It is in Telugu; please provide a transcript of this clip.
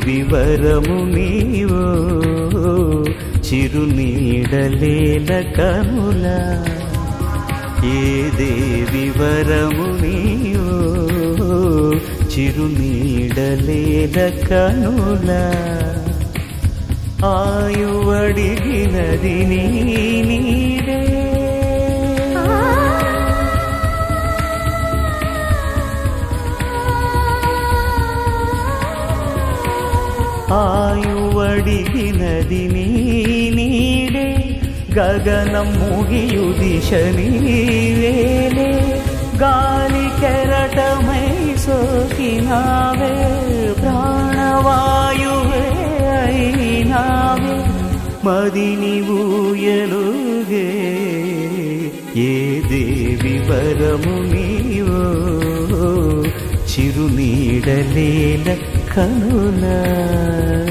దేవి వరము నీవో చిరునీడలేల కనులా ఏ దేవి వరము నీవో చిరునీడలేల కనులా ఆయువడిగినది నీ నీడే ఆయువడిగినది నీ నీడే గగనం ముగియు దిశ నీవేలే గాలి కెరటమై సోకినావే ప్రాణవాయువే అయినావే మదిని ఊయలుగే ఏ దేవి వరము నీవో చిరునీడలేల కనులా